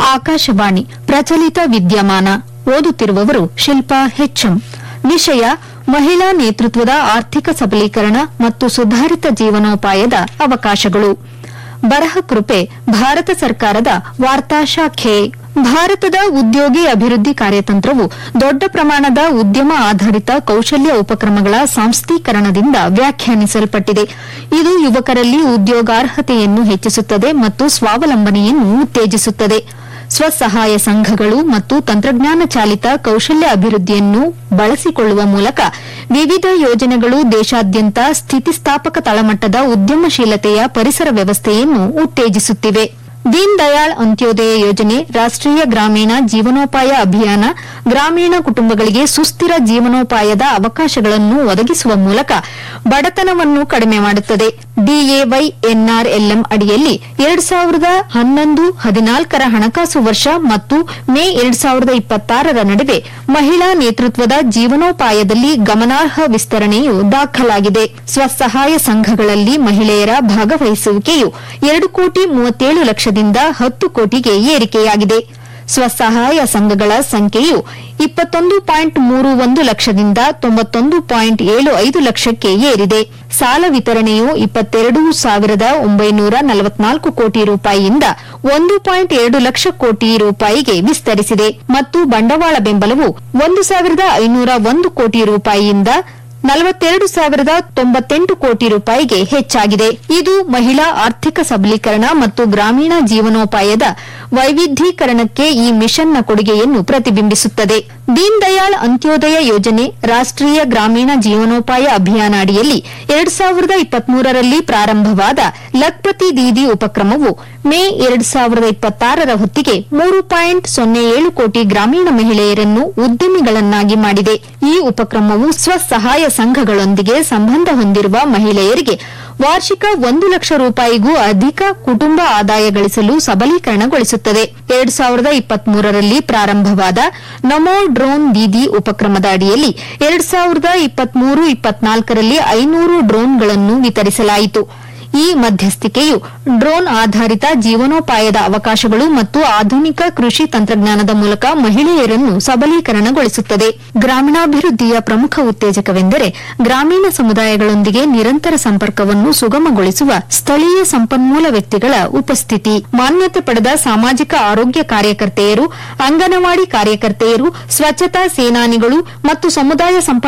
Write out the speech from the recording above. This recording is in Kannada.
ಆಕಾಶವಾಣಿ ಪ್ರಚಲಿತ ವಿದ್ಯಮಾನ ಓದುತ್ತಿರುವವರು ಶಿಲ್ಪಾ ಹೆಚ್ಎಂ ವಿಷಯ ಮಹಿಳಾ ನೇತೃತ್ವದ ಆರ್ಥಿಕ ಸಬಲೀಕರಣ ಮತ್ತು ಸುಧಾರಿತ ಜೀವನೋಪಾಯದ ಅವಕಾಶಗಳು ಬರಹ ಕೃಪೆ ಭಾರತ ಸರ್ಕಾರದ ವಾರ್ತಾ ಶಾಖೆ ಭಾರತದ ಉದ್ಯೋಗಿ ಅಭಿವೃದ್ಧಿ ಕಾರ್ಯತಂತ್ರವು ದೊಡ್ಡ ಪ್ರಮಾಣದ ಉದ್ಯಮ ಆಧಾರಿತ ಕೌಶಲ್ಯ ಉಪಕ್ರಮಗಳ ಸಾಂಸ್ಥೀಕರಣದಿಂದ ವ್ಯಾಖ್ಯಾನಿಸಲ್ಪಟ್ಟಿದೆ ಇದು ಯುವಕರಲ್ಲಿ ಉದ್ಯೋಗಾರ್ಹತೆಯನ್ನು ಹೆಚ್ಚಿಸುತ್ತದೆ ಮತ್ತು ಸ್ವಾವಲಂಬನೆಯನ್ನು ಉತ್ತೇಜಿಸುತ್ತದೆ ಸ್ವಸಹಾಯ ಸಂಘಗಳು ಮತ್ತು ತಂತ್ರಜ್ಞಾನ ಚಾಲಿತ ಕೌಶಲ್ಯ ಅಭಿವೃದ್ಧಿಯನ್ನು ಬಳಸಿಕೊಳ್ಳುವ ಮೂಲಕ ವಿವಿಧ ಯೋಜನೆಗಳು ದೇಶಾದ್ಯಂತ ಸ್ಥಿತಿಸ್ಥಾಪಕ ತಳಮಟ್ಟದ ಉದ್ಯಮಶೀಲತೆಯ ಪರಿಸರ ವ್ಯವಸ್ಥೆಯನ್ನು ಉತ್ತೇಜಿಸುತ್ತಿವೆ ದೀನ್ ದಯಾಳ್ ಅಂತ್ಯೋದಯ ಯೋಜನೆ ರಾಷ್ಟೀಯ ಗ್ರಾಮೀಣ ಜೀವನೋಪಾಯ ಅಭಿಯಾನ ಗ್ರಾಮೀಣ ಕುಟುಂಬಗಳಿಗೆ ಸುಸ್ಥಿರ ಜೀವನೋಪಾಯದ ಅವಕಾಶಗಳನ್ನು ಒದಗಿಸುವ ಮೂಲಕ ಬಡತನವನ್ನು ಕಡಿಮೆ ಮಾಡುತ್ತದೆ ಡಿಎವೈ ಎನ್ಆರ್ಎಲ್ಎಂ ಅಡಿಯಲ್ಲಿ ಎರಡ್ ಸಾವಿರದ ಹನ್ನೊಂದು ಹದಿನಾಲ್ಕರ ಹಣಕಾಸು ವರ್ಷ ಮತ್ತು ಮೇ ಎರಡ್ ಸಾವಿರದ ಇಪ್ಪತ್ತಾರರ ನಡುವೆ ಮಹಿಳಾ ನೇತೃತ್ವದ ಜೀವನೋಪಾಯದಲ್ಲಿ ಗಮನಾರ್ಹ ವಿಸ್ತರಣೆಯು ದಾಖಲಾಗಿದೆ ಸ್ವಸಹಾಯ ಸಂಘಗಳಲ್ಲಿ ಮಹಿಳೆಯರ ಭಾಗವಹಿಸುವಿಕೆಯು ಎರಡು ಕೋಟಿ ಮೂವತ್ತೇಳು ಲಕ್ಷದಿಂದ ಹತ್ತು ಕೋಟಿಗೆ ಏರಿಕೆಯಾಗಿದೆ ಸ್ವಸಹಾಯ ಸಂಘಗಳ ಸಂಖ್ಯೆಯು ಇಪ್ಪತ್ತೊಂದು ಪಾಯಿಂಟ್ ಮೂರು ಒಂದು ಲಕ್ಷದಿಂದ ತೊಂಬತ್ತೊಂದು ಪಾಯಿಂಟ್ ಏಳು ಐದು ಲಕ್ಷಕ್ಕೆ ಏರಿದೆ ಸಾಲ ವಿತರಣೆಯು ಇಪ್ಪತ್ತೆರಡು ಸಾವಿರದ ಒಂಬೈನೂರ ನಲವತ್ನಾಲ್ಕು ಕೋಟಿ ರೂಪಾಯಿಯಿಂದ ಒಂದು ಪಾಯಿಂಟ್ ಎರಡು ಲಕ್ಷ ಕೋಟಿ ರೂಪಾಯಿಗೆ ವಿಸ್ತರಿಸಿದೆ ಮತ್ತು ಬಂಡವಾಳ ಬೆಂಬಲವು ಒಂದು ಸಾವಿರದ ಐನೂರ ಒಂದು ಕೋಟಿ ರೂಪಾಯಿಯಿಂದ ನಲವತ್ತೆರಡು ಸಾವಿರದ ತೊಂಬತ್ತೆಂಟು ಕೋಟಿ ರೂಪಾಯಿಗೆ ಹೆಚ್ಚಾಗಿದೆ ಇದು ಮಹಿಳಾ ಆರ್ಥಿಕ ಸಬಲೀಕರಣ ಮತ್ತು ಗ್ರಾಮೀಣ ಜೀವನೋಪಾಯದ ವೈವಿಧ್ಯೀಕರಣಕ್ಕೆ ಈ ಮಿಷನ್ನ ಕೊಡುಗೆಯನ್ನು ಪ್ರತಿಬಿಂಬಿಸುತ್ತದೆ ದೀನ್ ದಯಾಳ್ ಅಂತ್ಯೋದಯ ಯೋಜನೆ ರಾಷ್ಟೀಯ ಗ್ರಾಮೀಣ ಜೀವನೋಪಾಯ ಅಭಿಯಾನ ಅಡಿಯಲ್ಲಿ ಎರಡ್ ಸಾವಿರದ ಇಪ್ಪತ್ಮೂರರಲ್ಲಿ ಪ್ರಾರಂಭವಾದ ಲಖ್ಪತಿ ದೀದಿ ಉಪಕ್ರಮವು ಮೇ ಎರಡ್ ಸಾವಿರದ ಇಪ್ಪತ್ತಾರರ ಹೊತ್ತಿಗೆ ಮೂರು ಪಾಯಿಂಟ್ ಸೊನ್ನೆ ಏಳು ಕೋಟಿ ಗ್ರಾಮೀಣ ಮಹಿಳೆಯರನ್ನು ಉದ್ಯಮಿಗಳನ್ನಾಗಿ ಮಾಡಿದೆ ಈ ಉಪಕ್ರಮವು ಸ್ವಸಹಾಯ ಸಂಘಗಳೊಂದಿಗೆ ಸಂಬಂಧ ಹೊಂದಿರುವ ಮಹಿಳೆಯರಿಗೆ ವಾರ್ಷಿಕ ಒಂದು ಲಕ್ಷ ರೂಪಾಯಿಗೂ ಅಧಿಕ ಕುಟುಂಬ ಆದಾಯ ಗಳಿಸಲು ಸಬಲೀಕರಣಗೊಳಿಸುತ್ತದೆ ಎರಡ್ ಸಾವಿರದ ಇಪ್ಪತ್ಮೂರರಲ್ಲಿ ಪ್ರಾರಂಭವಾದ ನಮೋ ಡ್ರೋನ್ ದೀದಿ ಉಪಕ್ರಮದ ಅಡಿಯಲ್ಲಿ ಎರಡ್ ಸಾವಿರದ ಇಪ್ಪತ್ಮೂರು ಇಪ್ಪತ್ನಾಲ್ಕರಲ್ಲಿ ಐನೂರು ಡ್ರೋನ್ಗಳನ್ನು ವಿತರಿಸಲಾಯಿತು ಈ ಮಧ್ಯಸ್ಥಿಕೆಯು ಡ್ರೋನ್ ಆಧಾರಿತ ಜೀವನೋಪಾಯದ ಅವಕಾಶಗಳು ಮತ್ತು ಆಧುನಿಕ ಕೃಷಿ ತಂತ್ರಜ್ಞಾನದ ಮೂಲಕ ಮಹಿಳೆಯರನ್ನು ಸಬಲೀಕರಣಗೊಳಿಸುತ್ತದೆ ಗ್ರಾಮೀಣಾಭಿವೃದ್ಧಿಯ ಪ್ರಮುಖ ಉತ್ತೇಜಕವೆಂದರೆ ಗ್ರಾಮೀಣ ಸಮುದಾಯಗಳೊಂದಿಗೆ ನಿರಂತರ ಸಂಪರ್ಕವನ್ನು ಸುಗಮಗೊಳಿಸುವ ಸ್ಥಳೀಯ ಸಂಪನ್ಮೂಲ ವ್ಯಕ್ತಿಗಳ ಉಪಸ್ಥಿತಿ ಮಾನ್ಯತೆ ಪಡೆದ ಸಾಮಾಜಿಕ ಆರೋಗ್ಯ ಕಾರ್ಯಕರ್ತೆಯರು ಅಂಗನವಾಡಿ ಕಾರ್ಯಕರ್ತೆಯರು ಸ್ವಚ್ಛತಾ ಸೇನಾನಿಗಳು ಮತ್ತು ಸಮುದಾಯ ಸಂಪನ್ಮೂಲ